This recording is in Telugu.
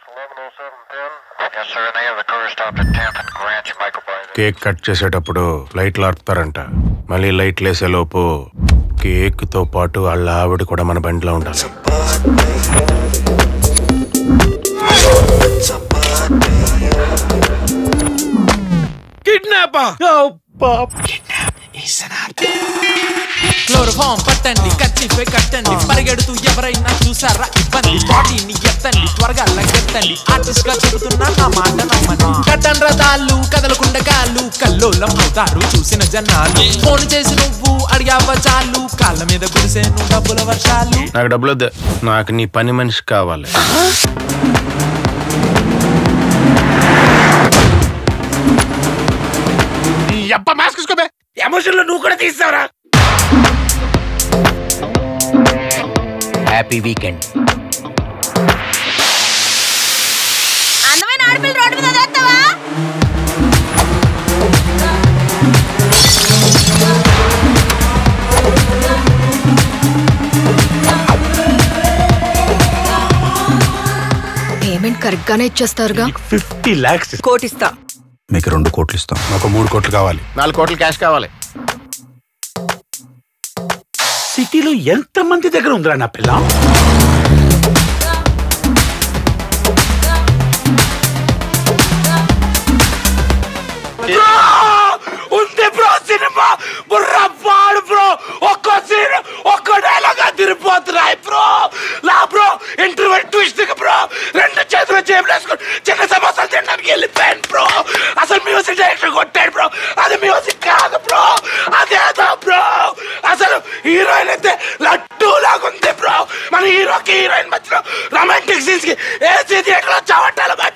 Yes, sir. Any of the cars stopped at 10th and Grant, Michael Biden. Cake cut చేసేటప్పుడు లైట్లు ఆర్పుతారంట మళ్ళీ లైట్లు వేసేలోపు కేక్ తో పాటు వాళ్ళ ఆవిడ కూడా మన బండిలో ఉండాలి క్లోరోఫామ్ పట్టండి కచ్చిపై కట్టండి పరిగెడుతూ ఎవరైనా చూసారా ఇబ్బంది బాడీని ఎత్తండి త్వరగా లగ్గెత్తండి ఆర్టిస్ట్ గా చెబుతున్నా నా మాట నమ్మండి కట్టన్ రథాలు కదలకుండా కాళ్ళు కల్లోలం అవుతారు చూసిన జనాలు ఫోన్ చేసి నువ్వు అడిగావ చాలు కాళ్ళ మీద కురిసేను డబ్బుల వర్షాలు నాకు డబ్బులు వద్దు నాకు నీ పని మనిషి కావాలి అబ్బా మాస్క్ తీసుకోబే ఎమోషన్ లో నువ్వు కూడా తీస్తావురా హ్యాపీ వీకెండ్ అందమైన ఆడపిల్ల రోడ్డు మీద వదిలేస్తావా పేమెంట్ కరెక్ట్ గానే ఇచ్చేస్తారుగా ఫిఫ్టీ లాక్స్ కోటిస్తా మీకు రెండు కోట్లు ఇస్తాం నాకు మూడు కోట్లు కావాలి నాలుగు కోట్లు క్యాష్ కావాలి సిటీలో ఎంత మంది దగ్గర ఉందిరా నా పిల్ల ఉంది బ్రో సినిమా బుర్ర పాడు బ్రో ఒక్కో సీన్ ఒక్కో డైలాగ్ తిరిగిపోతున్నాయి బ్రో లా బ్రో ఇంటర్వెల్ ట్విస్ట్ బ్రో రెండు చేతులు జేబులు వేసుకొని చిన్న సమోసాలు తినడానికి వెళ్ళిపోయాను బ్రో అసలు మ్యూజిక్ డైరెక్టర్ కొట్టాడు బ్రో అది మ్యూజిక్ కాదు బ్రో అదేదో బ్రో అసలు హీరోయిన్ అయితే లడ్డూ లాగుంది బ్రో మన హీరోకి హీరోయిన్ మధ్యలో రొమాంటిక్ సీన్స్ కి ఏసీ థియేటర్ లో చవటాలు